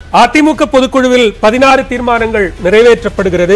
அதிமுக பொதுக்குழுவில் பதினாறு தீர்மானங்கள் நிறைவேற்றப்படுகிறது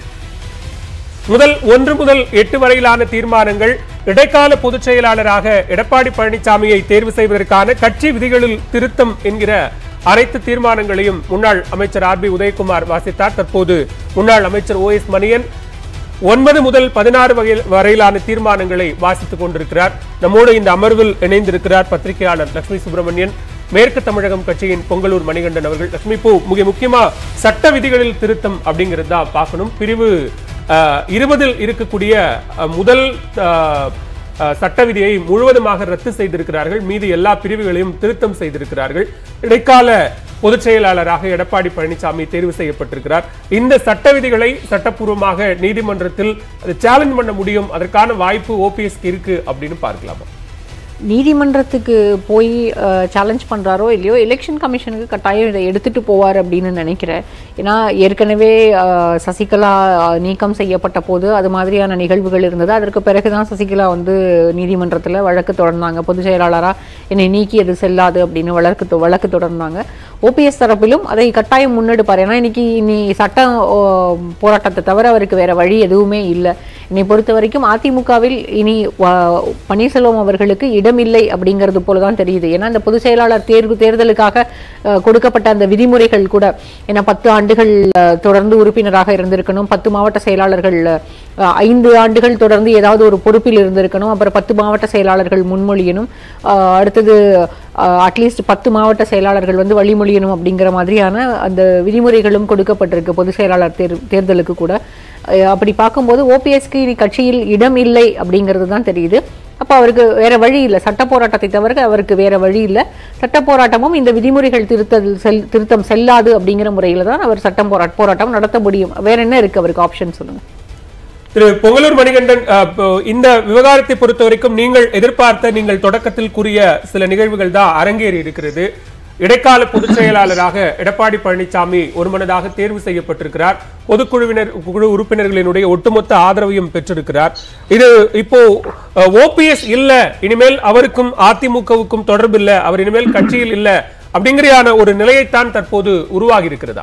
முதல் ஒன்று முதல் எட்டு வரையிலான தீர்மானங்கள் இடைக்கால பொதுச் செயலாளராக எடப்பாடி பழனிசாமியை தேர்வு செய்வதற்கான கட்சி விதிகளில் திருத்தம் என்கிற அனைத்து தீர்மானங்களையும் முன்னாள் அமைச்சர் ஆர் பி உதயகுமார் வாசித்தார் தற்போது முன்னாள் அமைச்சர் ஓ எஸ் மணியன் ஒன்பது முதல் பதினாறு வகையில் வரையிலான தீர்மானங்களை வாசித்துக் கொண்டிருக்கிறார் நம்மோடு இந்த அமர்வில் இணைந்திருக்கிறார் பத்திரிகையாளர் லட்சுமி சுப்பிரமணியன் மேற்கு தமிழகம் கட்சியின் பொங்கலூர் மணிகண்டன் அவர்கள் லட்சுமி இப்போ மிக முக்கியமா சட்ட விதிகளில் திருத்தம் அப்படிங்கிறது தான் பார்க்கணும் பிரிவு அஹ், இருபதில் இருக்கக்கூடிய அஹ், முதல் அஹ், அஹ், சட்ட விதியை முழுவதுமாக ரத்து செய்திருக்கிறார்கள் மீதி எல்லா பிரிவுகளையும் திருத்தம் செய்திருக்கிறார்கள் இடைக்கால பொதுச் செயலாளராக எடப்பாடி பழனிசாமி தேர்வு செய்யப்பட்டிருக்கிறார் இந்த சட்ட விதிகளை சட்டப்பூர்வமாக நீதிமன்றத்தில் அதை சேலஞ்ச் பண்ண முடியும் அதற்கான வாய்ப்பு ஓபிஎஸ்க்கு இருக்கு அப்படின்னு பார்க்கலாமா நீதிமன்றத்துக்கு போய் சேலஞ்ச் பண்ணுறாரோ இல்லையோ எலெக்ஷன் கமிஷனுக்கு கட்டாயம் இதை எடுத்துட்டு போவார் அப்படின்னு நினைக்கிறேன் ஏன்னா ஏற்கனவே அஹ், சசிகலா அஹ், நீக்கம் செய்யப்பட்ட போது அது மாதிரியான நிகழ்வுகள் இருந்தது அதற்கு பிறகு தான் சசிகலா வந்து நீதிமன்றத்தில் வழக்கு தொடர்ந்தாங்க பொதுச் செயலாளராக என்னை நீக்கியது செல்லாது அப்படின்னு வழக்கு தொ- வழக்கு தொடர்ந்தாங்க ஓபிஎஸ் தரப்பிலும் அதை கட்டாயம் முன்னெடுப்பார் ஏன்னா இன்னைக்கு இனி சட்ட ஓ, போராட்டத்தை தவிர அவருக்கு வேற வழி எதுவுமே இல்லை என்னை பொறுத்த வரைக்கும் அதிமுகவில் இனி வ- பன்னீர்செல்வம் அவர்களுக்கு இடமில்லை அப்படிங்கிறது போல தான் தெரியுது ஏன்னா இந்த பொதுச் செயலாளர் தேர்வு தேர்தலுக்காக அஹ், கொடுக்கப்பட்ட அந்த விதிமுறைகள் கூட ஏன்னா பத்து ஆண்டுகள் அஹ், தொடர்ந்து உறுப்பினராக இருந்திருக்கணும் பத்து மாவட்ட செயலாளர்கள் அஹ், ஐந்து ஆண்டுகள் தொடர்ந்து ஏதாவது ஒரு பொறுப்பில் இருந்திருக்கணும் அப்புறம் பத்து மாவட்ட செயலாளர்கள் முன்மொழியணும் அஹ், அடுத்தது அட்லீஸ்ட் பத்து மாவட்ட செயலாளர்கள் வந்து வழிமொழியணும் அப்படிங்கிற மாதிரியான அந்த விதிமுறைகளும் கொடுக்கப்பட்டிருக்கு பொதுச் செயலாளர் தேர் தேர்தலுக்கு கூட அஹ் அப்படி பார்க்கும்போது ஓபிஎஸ்க்கு இனி கட்சியில் இடம் இல்லை அப்படிங்கிறது தான் தெரியுது அப்போ அவருக்கு வேற வழி இல்லை சட்ட போராட்டத்தை தவிர அவருக்கு வேற வழி இல்லை சட்ட போராட்டமும் இந்த விதிமுறைகள் திருத்தல் செல் திருத்தம் செல்லாது அப்படிங்கிற முறையில் தான் அவர் சட்டம் போராட்ட போராட்டம் நடத்த முடியும் வேற என்ன இருக்கு அவருக்கு ஆப்ஷன் சொல்லுங்க திரு பொங்கலூர் மணிகண்டன் அஹ், இப்போ இந்த விவகாரத்தை பொறுத்த வரைக்கும் நீங்கள் எதிர்பார்த்த நீங்கள் தொடக்கத்தில் கூறிய சில நிகழ்வுகள் தான் அரங்கேறி இருக்கிறது இடைக்கால பொதுச் செயலாளராக எடப்பாடி பழனிசாமி ஒருமனதாக தேர்வு செய்யப்பட்டிருக்கிறார் பொதுக்குழுவினர் குழு உறுப்பினர்களினுடைய ஒட்டுமொத்த ஆதரவையும் பெற்றிருக்கிறார் இது இப்போ ஓபிஎஸ் இல்ல இனிமேல் அவருக்கும் அதிமுகவுக்கும் தொடர்பு இல்ல அவர் இனிமேல் கட்சியில் இல்ல அப்படிங்கிறையான ஒரு நிலையைத்தான் தற்போது உருவாகி இருக்கிறதா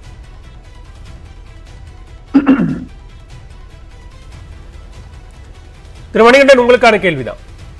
திரு மணிகண்டன் உங்களுக்கான கேள்விதான்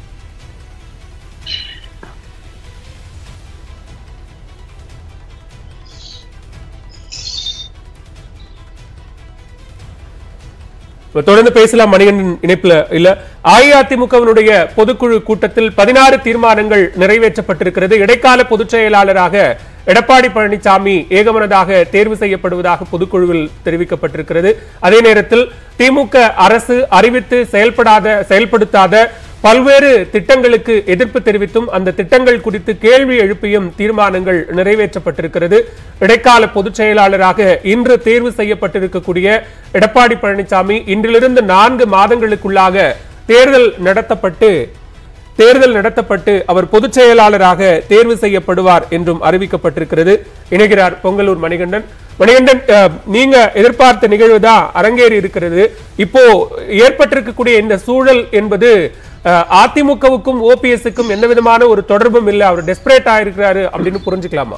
இப்ப தொடர்ந்து பேசலாம் மணிகண்டன் இணைப்புல இல்ல அஇஅதிமுகவினுடைய பொதுக்குழு கூட்டத்தில் பதினாறு தீர்மானங்கள் நிறைவேற்றப்பட்டிருக்கிறது இடைக்கால பொதுச் செயலாளராக எடப்பாடி பழனிசாமி ஏகமனதாக தேர்வு செய்யப்படுவதாக பொதுக்குழுவில் தெரிவிக்கப்பட்டிருக்கிறது அதே நேரத்தில் திமுக அரசு அறிவித்து செயல்படாத செயல்படுத்தாத பல்வேறு திட்டங்களுக்கு எதிர்ப்பு தெரிவித்தும் அந்த திட்டங்கள் குறித்து கேள்வி எழுப்பியும் தீர்மானங்கள் நிறைவேற்றப்பட்டிருக்கிறது இடைக்கால பொதுச் செயலாளராக இன்று தேர்வு செய்யப்பட்டிருக்கக்கூடிய எடப்பாடி பழனிசாமி இன்றிலிருந்து நான்கு மாதங்களுக்குள்ளாக தேர்தல் நடத்தப்பட்டு தேர்தல் நடத்தப்பட்டு அவர் பொதுச் செயலாளராக தேர்வு செய்யப்படுவார் என்றும் அறிவிக்கப்பட்டிருக்கிறது இணைகிறார் பொங்கலூர் மணிகண்டன் மணிகண்டன் அஹ், நீங்க எதிர்பார்த்த நிகழ்வு தான் அரங்கேறி இருக்கிறது இப்போ ஏற்பட்டிருக்கக்கூடிய இந்த சூழல் என்பது அஹ், அதிமுகவுக்கும் ஓபிஎஸ்க்கும் எந்த விதமான ஒரு தொடர்பும் இல்லை அவர் டெஸ்பரேட் ஆயிருக்கிறாரு அப்படின்னு புரிஞ்சுக்கலாமா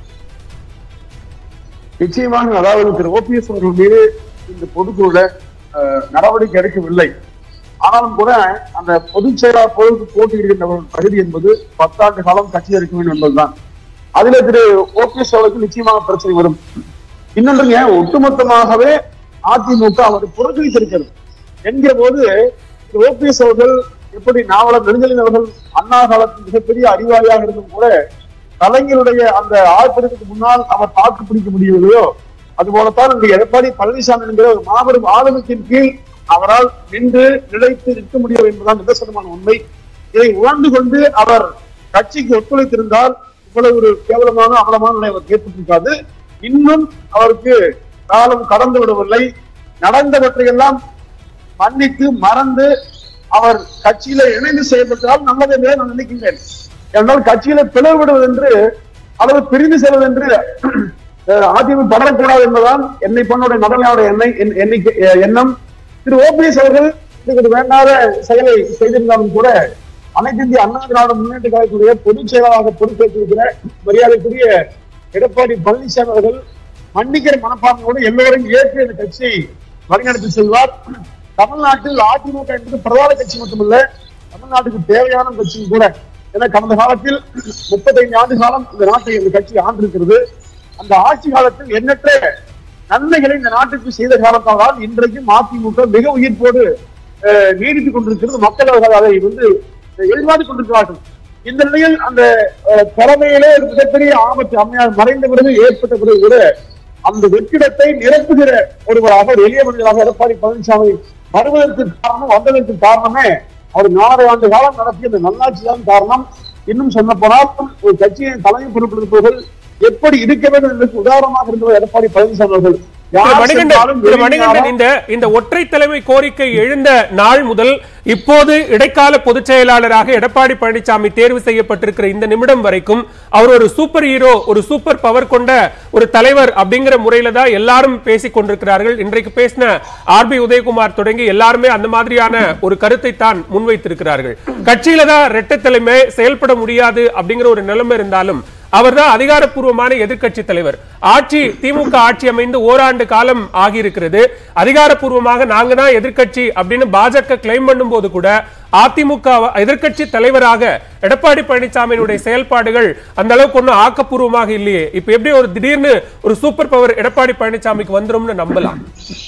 நிச்சயமாக அதாவது திரு ஓபிஎஸ் அவர்கள் மீது இந்த பொதுக்குழுல அஹ், நடவடிக்கை எடுக்கவில்லை ஆனாலும் கூட அந்த பொதுச் செயலாளர் பொறுப்பு போட்டியிடுகின்றவர்கள் தகுதி என்பது பத்தாண்டு காலம் கட்சியில் இருக்க வேண்டும் என்பதுதான் அதுல திரு ஓபிஎஸ் அவர்களுக்கு நிச்சயமாக பிரச்சனை வரும் இன்னொன்றுங்க ஒட்டுமொத்தமாகவே அதிமுக அவரை புறக்கணித்திருக்கிறது என்கிற போது திரு ஓபிஎஸ் அவர்கள் எப்படி நாவலர் நெடுஞ்சலின் அவர்கள் அண்ணா காலத்தில் மிகப்பெரிய அறிவாளியாக இருந்தும் கூட கலைஞருடைய அந்த ஆழ்படுத்துக்கு முன்னால் அவர் தாக்கு பிடிக்க முடியவில்லையோ அது போலத்தான் இன்று எடப்பாடி பழனிசாமி என்கிற ஒரு மாபெரும் ஆளுமைக்கின் கீழ் அவரால் நின்று நிலைத்து நிற்க முடியும் என்பதுதான் நிதர்சனமான உண்மை இதை உணர்ந்து கொண்டு அவர் கட்சிக்கு ஒத்துழைத்திருந்தால் இவ்வளவு ஒரு கேவலமான அவலமான நிலை அவர் ஏற்பட்டிருக்காது இன்னும் அவருக்கு காலம் கடந்து விடவில்லை நடந்தவற்றையெல்லாம் மன்னித்து மறந்து அவர் கட்சியில இணைந்து செயல்பட்டால் நல்லது என்று நான் நினைக்கின்றேன் என்றால் கட்சியில பிளவுபடுவது என்று அல்லது பிரிந்து செல்வது என்று அஹ், அதிமுக படரக்கூடாது என்பதுதான் என்னை பொண்ணுடைய நலனுடைய எண்ணெய் எண்- எண்ணிக்கை அஹ், எண்ணம் திரு ஓபிஎஸ் அவர்கள் இதுக்கு வேண்டாத செயலை செய்திருந்தாலும் கூட அனைத்து இந்திய அண்ணா திராவிட முன்னேற்ற கழகத்துடைய பொதுச் செயலாளராக பொறுப்பேற்றிருக்கிற மரியாதைக்குரிய எடப்பாடி பழனிசாமி அவர்கள் மன்னிக்கிற மனப்பான்மையோடு எல்லோரையும் ஏற்று இந்த கட்சியை வழிநடத்தி செல்வார் தமிழ்நாட்டில் அதிமுக என்பது பிரதான கட்சி மட்டுமல்ல தமிழ்நாட்டுக்கு தேவையான கட்சியும் கூட ஏன்னா கடந்த காலத்தில் முப்பத்தைந்து ஆண்டு காலம் இந்த நாட்டை இந்த கட்சி ஆண்டிருக்கிறது அந்த ஆட்சி காலத்தில் எண்ணற்ற நன்மைகளை இந்த நாட்டுக்கு செய்த காரணத்தால் இன்றைக்கும் அதிமுக மிக உயிர்ப்போடு அஹ், நீடித்துக் கொண்டிருக்கிறது மக்கள் அவர்கள் அதை வந்து எதிர்பார்த்துக் கொண்டிருக்கிறார்கள் இந்த நிலையில் அந்த அஹ், தலைமையிலே ஒரு மிகப்பெரிய ஆபத்து அம்மையார் மறைந்த பிறகு ஏற்பட்ட பிறகு கூட அந்த வெற்றிடத்தை நிரப்புகிற ஒருவராக ஒரு எளிய மனிதராக எடப்பாடி பழனிசாமி வருவதற்கு காரணம் வந்ததற்கு காரணமே அவர் நாலரை ஆண்டு காலம் நடத்திய அந்த நல்லாட்சி தான் காரணம் இன்னும் சொல்ல போனால் ஒரு கட்சியின் தலைமை பொறுப்பெடுப்பவர்கள் எப்படி இருக்க வேண்டும் என்பதற்கு உதாரணமாக இருந்தவர் எடப்பாடி பழனிசாமி அவர்கள் திரு யார் மணிகண்டன் சென்றாலும் திரு வெளியே மணிகண்டன் யாரோ- இந்த இந்த ஒற்றை தலைமை கோரிக்கை எழுந்த நாள் முதல் இப்போது இடைக்கால பொதுச் செயலாளராக எடப்பாடி பழனிசாமி தேர்வு செய்யப்பட்டிருக்கிற இந்த நிமிடம் வரைக்கும் அவர் ஒரு சூப்பர் ஹீரோ ஒரு சூப்பர் பவர் கொண்ட ஒரு தலைவர் அப்படிங்கிற முறையில தான் எல்லாரும் பேசிக் கொண்டிருக்கிறார்கள் இன்றைக்கு பேசின ஆர்பி உதயகுமார் தொடங்கி எல்லாருமே அந்த மாதிரியான ஒரு கருத்தை தான் முன்வைத்திருக்கிறார்கள் கட்சியில தான் இரட்டை தலைமை செயல்பட முடியாது அப்படிங்கிற ஒரு நிலைமை இருந்தாலும் அவர்தான் அதிகாரப்பூர்வமான எதிர்க்கட்சி தலைவர் ஆட்சி திமுக ஆட்சி அமைந்து ஓராண்டு காலம் ஆகியிருக்கிறது அதிகாரப்பூர்வமாக நாங்க தான் எதிர்க்கட்சி அப்படின்னு பாஜக கிளைம் பண்ணும்போது கூட அதிமுக எதிர்க்கட்சி தலைவராக எடப்பாடி பழனிசாமியினுடைய செயல்பாடுகள் அந்த அளவுக்கு ஒன்றும் ஆக்கப்பூர்வமாக இல்லையே இப்ப எப்படி ஒரு திடீர்னு ஒரு சூப்பர் பவர் எடப்பாடி பழனிசாமிக்கு வந்துரும்னு நம்பலாம்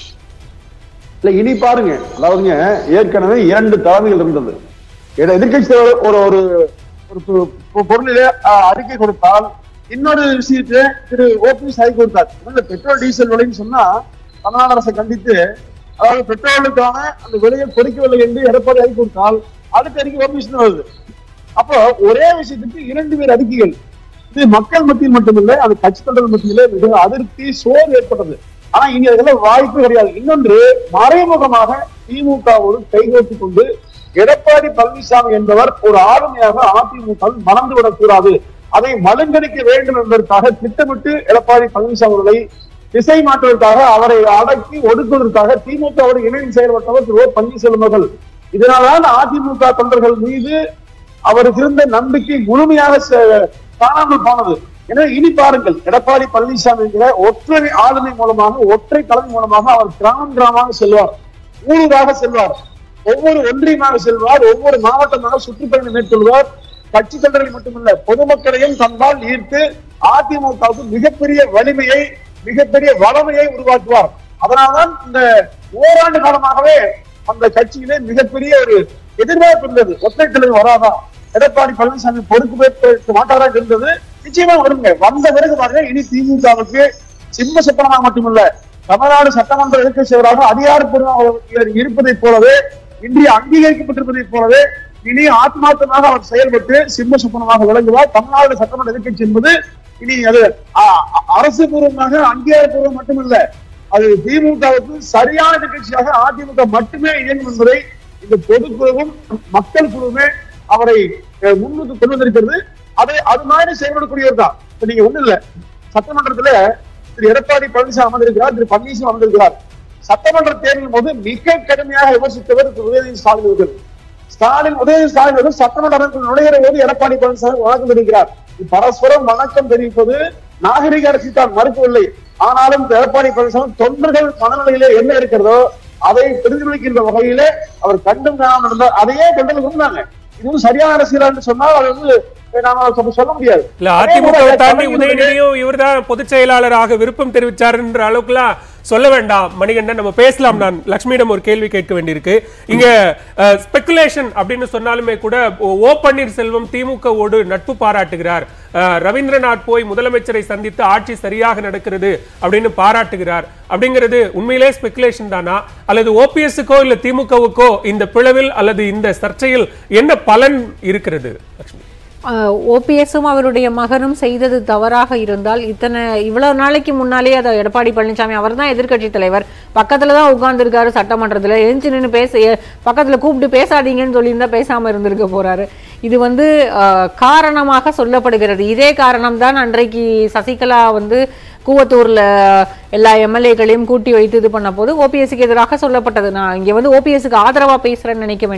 இல்ல இனி பாருங்க அதாவதுங்க ஏற்கனவே இரண்டு தலைமைகள் இருந்தது எட- எதிர்க்கட்சி தலைவர் ஒரு ஒரு ஒரு பொ- பொ- பொருளிலே அஹ், அறிக்கை கொடுத்தால் இன்னொரு விஷயத்தை திரு ஓபிஎஸ் ஆகி கொடுத்தார் இந்த பெட்ரோல் டீசல் விலைன்னு சொன்னா தமிழ்நாடு அரசை கண்டித்து அதாவது பெட்ரோலுக்கான அந்த விலையை குறைக்கவில்லை என்று எடப்பாடி ஆகி கொடுத்தால் அடுத்த அறிக்கை ஓபிஎஸ் வருது அப்போ ஒரே விஷயத்துக்கு இரண்டு பேர் அறிக்கைகள் இது மக்கள் மத்தியில் மட்டுமில்லை அது கட்சி தொண்டர்கள் மத்தியிலே மிக அதிருப்தி சோறு ஏற்பட்டது ஆனா இனி அதெல்லாம் வாய்ப்பு கிடையாது இன்னொன்று மறைமுகமாக திமுகவோடு கைகோர்த்து கொண்டு எடப்பாடி பழனிசாமி என்பவர் ஒரு ஆளுமையாக அதிமுக வில் மறந்து விடக்கூடாது அதை மழுங்கடிக்க வேண்டும் என்பதற்காக திட்டமிட்டு எடப்பாடி பழனிசாமி அவர்களை திசை மாற்றுவதற்காக அவரை அடக்கி ஒடுக்குவதற்காக திமுகவோடு இணைந்து செயல்பட்டவர் திரு ஓ பன்னீர்செல்வம் அவர்கள் இதனால்தான் அதிமுக தொண்டர்கள் மீது அவருக்கு இருந்த நம்பிக்கை முழுமையாக ச- காணாமல் போனது எனவே இனி பாருங்கள் எடப்பாடி பழனிசாமி என்கிற ஒற்றை ஆளுமை மூலமாக ஒற்றை தலைமை மூலமாக அவர் கிராமம் கிராமமாக செல்வார் ஊரூராக செல்வார் ஒவ்வொரு ஒன்றியமாக செல்வார் ஒவ்வொரு மாவட்டமாக சுற்றுப்பயணம் மேற்கொள்வார் கட்சி தொண்டர்களை மட்டுமல்ல பொதுமக்களையும் தன்பால் ஈர்த்து அதிமுகவுக்கு மிகப்பெரிய வலிமையை மிகப்பெரிய வளமையை உருவாக்குவார் அதனால்தான் இந்த ஓராண்டு காலமாகவே அந்த கட்சியிலே மிகப்பெரிய ஒரு எதிர்பார்ப்பு இருந்தது ஒற்றை தலைவர் வராதா எடப்பாடி பழனிசாமி பொறுப்பு மாட்டாரா இருந்தது நிச்சயமா வருங்க வந்த பிறகு பாருங்க இனி திமுகவுக்கு சிம்ம சொப்பனமாக மட்டுமல்ல தமிழ்நாடு சட்டமன்ற எதிர்க்கட்சி செயலராக அதிகாரப்பூர்வமாக இருப்பதைப் போலவே இன்று அங்கீகரிக்கப்பட்டிருப்பதைப் போலவே இனி ஆத்மார்த்தமாக அவர் செயல்பட்டு சிம்ம சொப்பனமாக விளங்குவார் தமிழ்நாடு சட்டமன்ற எதிர்க்கட்சி என்பது இனி அது அ- அ- அரசு பூர்வமாக அங்கீகாரப்பூர்வம் மட்டுமல்ல அது திமுகவுக்கு சரியான எதிர்க்கட்சியாக அதிமுக மட்டுமே இயங்கும் என்பதை இந்த பொதுக்குழுவும் மக்கள் குழுவுமே அவரை அஹ், முன்னுக்கு கொண்டு வந்திருக்கிறது அதை அது மாதிரி செயல்படக்கூடியவர் தான் இப்ப நீங்க ஒண்ணு இல்ல சட்டமன்றத்துல திரு எடப்பாடி பழனிசாமி அமர்ந்திருக்கிறார் திரு பன்னீர்செல்வம் அமர்ந்திருக்கிறார் சட்டமன்ற தேர்தலின் போது மிக கடுமையாக விமர்சித்தவர் திரு உதயநிதி ஸ்டாலின் அவர்கள் ஸ்டாலின் உதயநிதி ஸ்டாலின் அவர்கள் சட்டமன்ற அமைப்பில் நுழைகிற போது எடப்பாடி பழனிசாமி வணக்கம் தெரிவிக்கிறார் பரஸ்பரம் வணக்கம் தெரிவிப்பது நாகரிக அரசு தான் மறுக்கவில்லை ஆனாலும் திரு எடப்பாடி பழனிசாமி தொண்டர்கள் மனநிலையிலே என்ன இருக்கிறதோ அதை பிரதிபலிக்கின்ற வகையிலே அவர் கண்டும் காணாமல் இருந்தார் அதையே தொண்டர்கள் விரும்பினாங்க இது வந்து சரியான அரசியல் என்று சொன்னால் அது வந்து நாம சொல்ல- சொல்ல முடியாது இல்ல அதே அதிமுக போல தாண்டி கலைஞருடைய- உதயநிதியும் இவர்தான் பொதுச் செயலாளராக விருப்பம் தெரிவிச்சாருன்ற அளவுக்குலாம் சொல்ல வேண்டாம் மணிகண்டன் நம்ம பேசலாம் நான் லட்சுமியிடம் ஒரு கேள்வி கேட்க வேண்டியிருக்கு இங்க ஸ்பெகுலேஷன் அப்படின்னு சொன்னாலுமே கூட ஓ- ஓ பன்னீர்செல்வம் திமுகவோடு நட்பு பாராட்டுகிறார் அஹ், ரவீந்திரநாத் போய் முதலமைச்சரை சந்தித்து ஆட்சி சரியாக நடக்கிறது அப்படின்னு பாராட்டுகிறார் அப்படிங்கிறது உண்மையிலே ஸ்பெகுலேஷன் தானா அல்லது ஓபிஎஸ்க்கோ இல்ல திமுகவுக்கோ இந்த பிளவில் அல்லது இந்த சர்ச்சையில் என்ன பலன் இருக்கிறது லட்சுமி ஓபிஎஸும் அவருடைய மகனும் செய்தது தவறாக இருந்தால் இத்தனை இவ்வளவு நாளைக்கு முன்னாலே அதை எடப்பாடி பழனிசாமி அவர் தான் எதிர்க்கட்சி தலைவர் பக்கத்துல தான் உட்கார்ந்துருக்காரு சட்டமன்றத்துல எழுந்து நின்று பேச எ- பக்கத்துல கூப்பிட்டு பேசாதீங்கன்னு சொல்லியிருந்தா பேசாம இருந்திருக்க போறாரு இது வந்து அஹ், காரணமாக சொல்லப்படுகிறது இதே காரணம் தான் அன்றைக்கு சசிகலா வந்து கூவத்தூர்ல எல்லா எம்எல்ஏக்களையும் கூட்டி வைத்து இது பண்ண போது ஓபிஎஸ்க்கு எதிராக சொல்லப்பட்டது நான் இங்க வந்து ஓபிஎஸ்க்கு ஆதரவா பேசுறேன்னு நினைக்க வேண்டாம்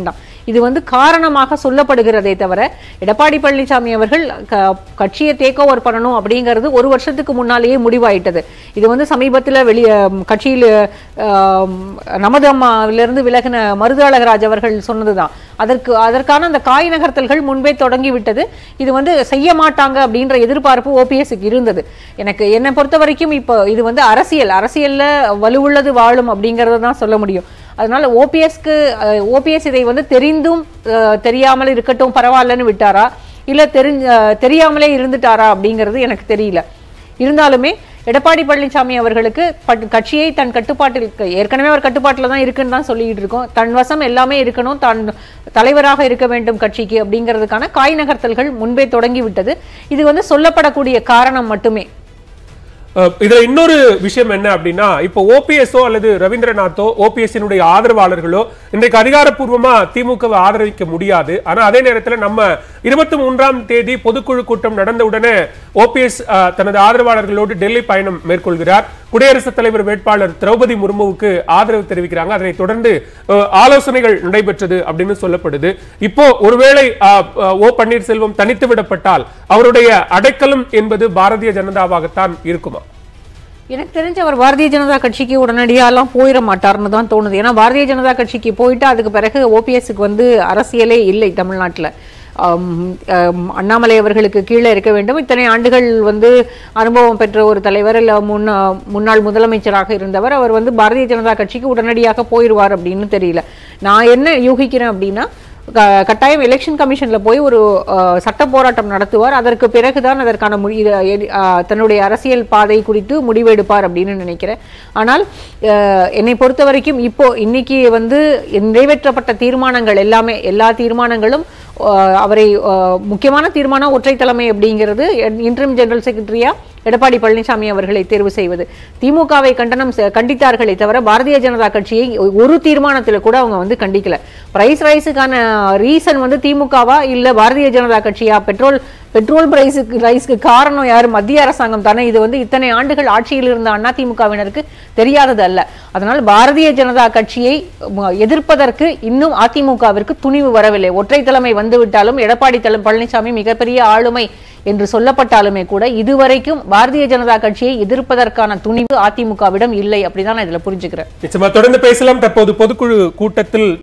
இது வந்து காரணமாக சொல்லப்படுகிறதே தவிர எடப்பாடி பழனிசாமி அவர்கள் க- கட்சியை டேக் ஓவர் பண்ணணும் அப்படிங்கிறது ஒரு வருஷத்துக்கு முன்னாலேயே முடிவாயிட்டது இது வந்து சமீபத்தில் வெளிய ம், கட்சியில் ஆம், நமது அம்மாவிலிருந்து விலகின மருது அழகராஜ் அவர்கள் சொன்னதுதான் அதற்கு அதற்கான அந்த காய் நகர்த்தல்கள் முன்பே தொடங்கி விட்டது இது வந்து செய்ய மாட்டாங்க அப்படின்ற எதிர்பார்ப்பு ஓபிஎஸ்க்கு இருந்தது எனக்கு என்னை பொறுத்த வரைக்கும் இப்போ இது வந்து அரசியல் அரசியல்ல வலுவுள்ளது வாழும் அப்படிங்கறத தான் சொல்ல முடியும் அதனால ஓபிஎஸ்க்கு ஓபிஎஸ் இதை வந்து தெரிந்தும் அஹ், தெரியாமல் இருக்கட்டும் பரவாயில்லன்னு விட்டாரா இல்ல தெரிஞ்ச அஹ், தெரியாமலே இருந்துட்டாரா அப்படிங்கிறது எனக்கு தெரியல இருந்தாலுமே எடப்பாடி பழனிசாமி அவர்களுக்கு பட்- கட்சியை தன் கட்டுப்பாட்டில் இருக்க- ஏற்கனவே அவர் கட்டுப்பாட்டில் தான் இருக்குன்னு தான் சொல்லிட்டு இருக்கோம் தன் வசம் எல்லாமே இருக்கணும் தான் தலைவராக இருக்க வேண்டும் கட்சிக்கு அப்படிங்கிறதுக்கான காய் நகர்த்தல்கள் முன்பே தொடங்கி விட்டது இது வந்து சொல்லப்படக்கூடிய காரணம் மட்டுமே அஹ் இதுல இன்னொரு விஷயம் என்ன அப்படின்னா இப்போ ஓபிஎஸ்ஓ அல்லது ரவீந்திரநாத்தோ ஓபிஎஸ்னுடைய ஆதரவாளர்களோ இன்றைக்கு அதிகாரப்பூர்வமா திமுகவை ஆதரிக்க முடியாது ஆனா அதே நேரத்துல நம்ம இருபத்தி மூன்றாம் தேதி பொதுக்குழு கூட்டம் நடந்த உடனே ஓபிஎஸ் தனது ஆதரவாளர்களோடு டெல்லி பயணம் மேற்கொள்கிறார் குடியரசுத் தலைவர் வேட்பாளர் திரௌபதி முர்முவுக்கு ஆதரவு தெரிவிக்கிறாங்க அதனைத் தொடர்ந்து அஹ், ஆலோசனைகள் நடைபெற்றது அப்படின்னு சொல்லப்படுது இப்போ ஒருவேளை அஹ், அஹ், ஓ பன்னீர்செல்வம் தனித்து விடப்பட்டால் அவருடைய அடைக்கலம் என்பது பாரதிய ஜனதாவாகத்தான் இருக்குமா எனக்கு தெரிஞ்ச அவர் பாரதிய ஜனதா கட்சிக்கு உடனடியாலாம் போயிட மாட்டார்னு தான் தோணுது ஏன்னா பாரதிய ஜனதா கட்சிக்கு போயிட்டு அதுக்கு பிறகு ஓபிஎஸ்க்கு வந்து அரசியலே இல்லை தமிழ்நாட்டில் அண்ணாமலை அவர்களுக்கு கீழே இருக்க வேண்டும் இத்தனை ஆண்டுகள் வந்து அனுபவம் பெற்ற ஒரு தலைவர் இல்லை முன்னா முன்னாள் முதலமைச்சராக இருந்தவர் அவர் வந்து பாரதிய ஜனதா கட்சிக்கு உடனடியாக போயிடுவார் அப்படின்னு தெரியல நான் என்ன யூகிக்கிறேன் அப்படின்னா க- கட்டாயம் எலெக்ஷன் கமிஷன்ல போய் ஒரு அஹ், சட்ட போராட்டம் நடத்துவார் அதற்கு பிறகுதான் அதற்கான முடி இத- எடி- அஹ், தன்னுடைய அரசியல் பாதை குறித்து முடிவெடுப்பார் அப்படின்னு நினைக்கிறேன் ஆனால் அஹ், என்னை பொறுத்த வரைக்கும் இப்போ இன்னைக்கு வந்து நிறைவேற்றப்பட்ட தீர்மானங்கள் எல்லாமே எல்லா தீர்மானங்களும் அஹ், அவரை அஹ், முக்கியமான தீர்மானம் ஒற்றை தலைமை அப்படிங்கிறது இன்டர்ம் ஜெனரல் செக்ரட்டரியா எடப்பாடி பழனிசாமி அவர்களை தேர்வு செய்வது திமுகவை கண்டனம் செ- கண்டித்தார்களே தவிர பாரதிய ஜனதா கட்சியை ஒ- ஒரு தீர்மானத்தில் கூட அவங்க வந்து கண்டிக்கல பிரைஸ் ரைஸுக்கான ரீசன் வந்து திமுகவா இல்ல பாரதிய ஜனதா கட்சியா பெட்ரோல் பெட்ரோல் பிரைஸுக்கு ரைஸ்க்கு காரணம் யாரு மத்திய அரசாங்கம் தானே இது வந்து இத்தனை ஆண்டுகள் ஆட்சியில் இருந்த அண்ணா திமுகவினருக்கு தெரியாதது அல்ல அதனால் பாரதிய ஜனதா கட்சியை ம- எதிர்ப்பதற்கு இன்னும் அதிமுகவிற்கு துணிவு வரவில்லை ஒற்றை தலைமை வந்துவிட்டாலும் எடப்பாடி தலை பழனிசாமி மிகப்பெரிய ஆளுமை என்று சொல்லப்பட்டாலுமே கூட இதுவரைக்கும் பாரதிய ஜனதா கட்சியை எதிர்ப்பதற்கான துணிவு அதிமுகவிடம் இல்லை அப்படிதான் நான் இதுல புரிஞ்சுக்கிறேன் நிச்சயமா தொடர்ந்து பேசலாம் தற்போது பொதுக்குழு கூட்டத்தில்